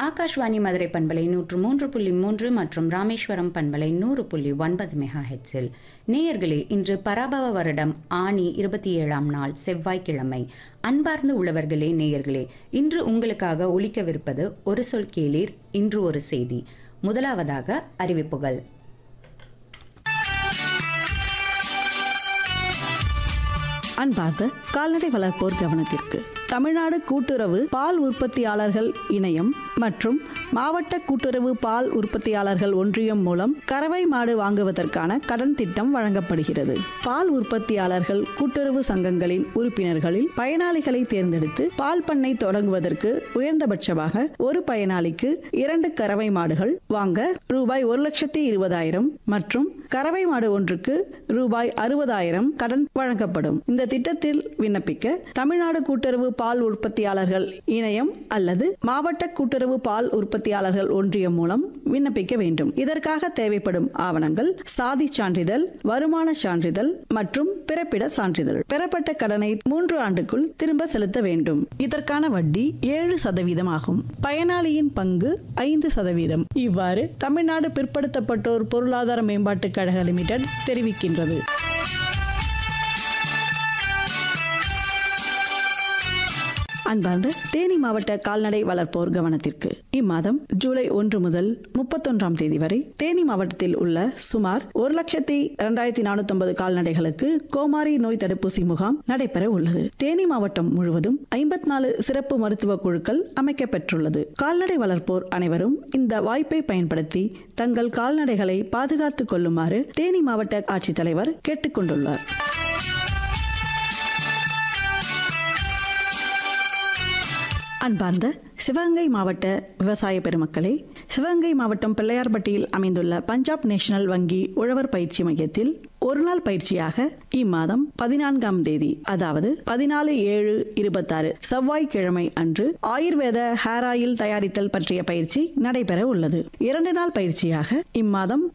ஆகாஷ்வாணி மதுரை பண்பலை நூற்று மூன்று புள்ளி மூன்று மற்றும் ராமேஸ்வரம் பண்பலை நூறு புள்ளி ஒன்பது மெகா ஹெட்ஸில் நேயர்களே இன்று பராபவ வருடம் ஆணி இருபத்தி ஏழாம் நாள் செவ்வாய்க்கிழமை அன்பார்ந்த உழவர்களே நேயர்களே இன்று உங்களுக்காக ஒலிக்கவிருப்பது ஒரு சொல் கேளீர் இன்று ஒரு செய்தி முதலாவதாக அறிவிப்புகள் அன்பார்ந்த கால்நடை வளர்ப்போர் கவனத்திற்கு தமிழ்நாடு கூட்டுறவு பால் உற்பத்தியாளர்கள் இணையம் மற்றும் மாவட்ட கூட்டுறவு பால் உற்பத்தியாளர்கள் ஒன்றியம் மூலம் கறவை மாடு வாங்குவதற்கான கடன் திட்டம் வழங்கப்படுகிறது பால் உற்பத்தியாளர்கள் கூட்டுறவு சங்கங்களின் உறுப்பினர்களில் பயனாளிகளை தேர்ந்தெடுத்து பால் பண்ணை தொடங்குவதற்கு உயர்ந்தபட்சமாக ஒரு பயனாளிக்கு இரண்டு கறவை மாடுகள் வாங்க ரூபாய் ஒரு லட்சத்தி இருபதாயிரம் மற்றும் கறவை மாடு ஒன்றுக்கு ரூபாய் அறுபதாயிரம் கடன் வழங்கப்படும் இந்த திட்டத்தில் விண்ணப்பிக்க தமிழ்நாடு கூட்டுறவு பால் உற்பத்தியாளர்கள் இணையம் அல்லது மாவட்ட கூட்டுறவு பால் உற்பத்தியாளர்கள் ஒன்றியம் மூலம் விண்ணப்பிக்க வேண்டும் இதற்காக தேவைப்படும் ஆவணங்கள் சாதி சான்றிதழ் வருமான சான்றிதழ் மற்றும் பிறப்பிட சான்றிதழ் பெறப்பட்ட கடனை மூன்று ஆண்டுக்குள் திரும்ப செலுத்த வேண்டும் இதற்கான வட்டி ஏழு சதவீதம் ஆகும் பயனாளியின் பங்கு ஐந்து சதவீதம் இவ்வாறு தமிழ்நாடு பிற்படுத்தப்பட்டோர் பொருளாதார மேம்பாட்டுக் கழக லிமிடெட் தெரிவிக்கின்றது அன்பார்ந்த தேனி மாவட்ட கால்நடை வளர்ப்போர் கவனத்திற்கு இம்மாதம் ஜூலை ஒன்று முதல் முப்பத்தொன்றாம் தேதி வரை தேனி மாவட்டத்தில் உள்ள சுமார் ஒரு லட்சத்தி இரண்டாயிரத்தி நானூத்தி ஐம்பது கால்நடைகளுக்கு கோமாரி நோய் தடுப்பூசி முகாம் நடைபெற உள்ளது தேனி மாவட்டம் முழுவதும் ஐம்பத்தி நாலு சிறப்பு மருத்துவ குழுக்கள் அமைக்கப்பெற்றுள்ளது கால்நடை வளர்ப்போர் அனைவரும் இந்த வாய்ப்பை பயன்படுத்தி தங்கள் கால்நடைகளை பாதுகாத்துக் கொள்ளுமாறு தேனி மாவட்ட ஆட்சித்தலைவர் கேட்டுக்கொண்டுள்ளார் அன்பார்ந்த சிவகங்கை மாவட்ட விவசாய பெருமக்களே சிவகங்கை மாவட்டம் பிள்ளையார்பட்டியில் அமைந்துள்ள பஞ்சாப் நேஷனல் வங்கி உழவர் பயிற்சி மையத்தில் ஒருநாள் பயிற்சியாக இம்மாதம் பதினான்காம் தேதி அதாவது பதினாலு ஏழு இருபத்தாறு செவ்வாய்க்கிழமை அன்று ஆயுர்வேத ஹேர் ஆயில் தயாரித்தல் பற்றிய பயிற்சி நடைபெற உள்ளது இரண்டு நாள் பயிற்சியாக இம்மாதம்